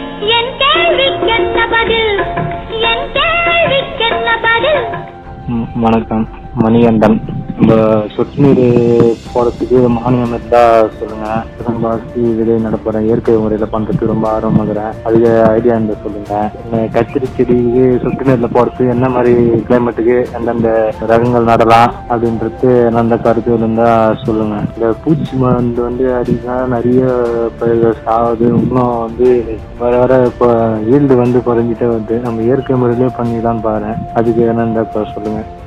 என் கேள்விக்கென்ன பதில் என் கேள்விக்கென்ன பதில் ம், வணக்கம் மணிகண்டன் இந்த சொட்டு நீர் போறதுக்கு மானியம் இருந்தா சொல்லுங்க திரும்பாசி விதை நடப்புறேன் இயற்கை முறையில பண்றதுக்கு ரொம்ப ஆர்வமாகிறேன் அதுக்கு ஐடியா இருந்தா சொல்லுங்க இந்த கத்திரி செடிக்கு சொட்டு நீர்ல போறதுக்கு என்ன மாதிரி கிளைமேட்டுக்கு எந்தெந்த ரகங்கள் நடலாம் அப்படின்றது அந்த கருத்து இருந்தா சொல்லுங்க இந்த பூச்சி மருந்து வந்து அடிக்கா நிறைய பயிர்கள் சாகுது இன்னும் வந்து வர வர இப்போ ஈல்டு வந்து குறைஞ்சிட்டே வருது நம்ம இயற்கை முறையிலே பண்ணிடலாம் பாரு அதுக்கு என்ன இருந்தா இப்ப சொல்லுங்க